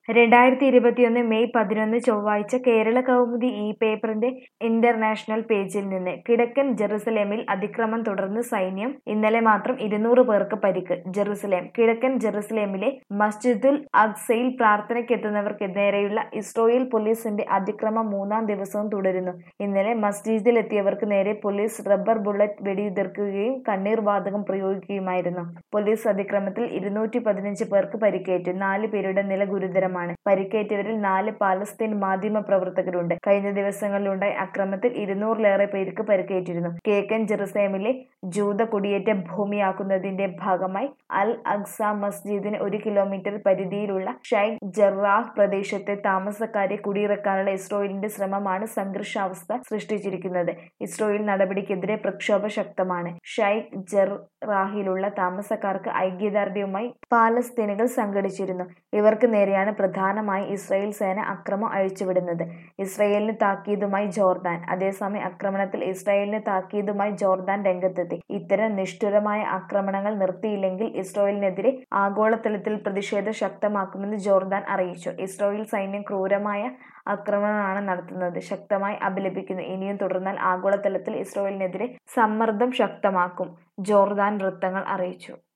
രണ്ടായിരത്തി ഇരുപത്തിയൊന്ന് മെയ് പതിനൊന്ന് ചൊവ്വാഴ്ച കേരള കൗമുദി ഈ പേപ്പറിന്റെ ഇന്റർനാഷണൽ പേജിൽ നിന്ന് കിഴക്കൻ ജെറുസലേമിൽ അതിക്രമം തുടർന്ന് സൈന്യം ഇന്നലെ മാത്രം ഇരുന്നൂറ് പേർക്ക് പരിക്ക് ജെറുസലേം കിഴക്കൻ ജെറുസലേമിലെ മസ്ജിദുൽ അഖ്സയിൽ പ്രാർത്ഥനയ്ക്കെത്തുന്നവർക്ക് നേരെയുള്ള ഇസ്രായേൽ പോലീസിന്റെ അതിക്രമം മൂന്നാം ദിവസവും തുടരുന്നു ഇന്നലെ മസ്ജിദിലെത്തിയവർക്ക് നേരെ പോലീസ് റബ്ബർ ബുള്ളറ്റ് വെടിയുതിർക്കുകയും കണ്ണീർ വാതകം പ്രയോഗിക്കുകയുമായിരുന്നു പോലീസ് അതിക്രമത്തിൽ ഇരുന്നൂറ്റി പതിനഞ്ച് പേർക്ക് പരിക്കേറ്റു നാല് പേരുടെ നില ഗുരുതരമാണ് പരിക്കേറ്റവരിൽ നാല് പാലസ്തീൻ മാധ്യമ പ്രവർത്തകരുണ്ട് കഴിഞ്ഞ ദിവസങ്ങളിലുണ്ടായ അക്രമത്തിൽ ഇരുന്നൂറിലേറെ പേർക്ക് പരിക്കേറ്റിരുന്നു കിഴക്കൻ ജെറുസലേമിലെ ജൂത കുടിയേറ്റ ഭൂമിയാക്കുന്നതിന്റെ ഭാഗമായി അൽ അഖ്സ മസ്ജിദിന് ഒരു കിലോമീറ്റർ പരിധിയിലുള്ള ഷൈഖ് ജറാഹ് പ്രദേശത്തെ താമസക്കാരെ കുടിയിറക്കാനുള്ള ഇസ്രോയേലിന്റെ ശ്രമമാണ് സംഘർഷാവസ്ഥ സൃഷ്ടിച്ചിരിക്കുന്നത് ഇസ്രോയേൽ നടപടിക്കെതിരെ പ്രക്ഷോഭം ശക്തമാണ് ഷൈഖ് ജറാഹിലുള്ള താമസക്കാർക്ക് ഐക്യദാർഢ്യവുമായി പാലസ്തീനുകൾ സംഘടിച്ചിരുന്നു ഇവർക്ക് നേരെയാണ് പ്രധാനമായി ഇസ്രായേൽ സേന അക്രമം അഴിച്ചുവിടുന്നത് ഇസ്രായേലിന് താക്കീതുമായി ജോർദാൻ അതേസമയം ആക്രമണത്തിൽ ഇസ്രായേലിന് താക്കീതുമായി ജോർദാൻ രംഗത്തെത്തി ഇത്തരം നിഷ്ഠുരമായ ആക്രമണങ്ങൾ നിർത്തിയില്ലെങ്കിൽ ഇസ്രായേലിനെതിരെ ആഗോളതലത്തിൽ പ്രതിഷേധം ശക്തമാക്കുമെന്ന് ജോർദാൻ അറിയിച്ചു ഇസ്രായേൽ സൈന്യം ക്രൂരമായ ആക്രമണമാണ് നടത്തുന്നത് ശക്തമായി അപലപിക്കുന്നു ഇനിയും തുടർന്നാൽ ആഗോളതലത്തിൽ ഇസ്രായേലിനെതിരെ സമ്മർദ്ദം ശക്തമാക്കും ജോർദാൻ വൃത്തങ്ങൾ അറിയിച്ചു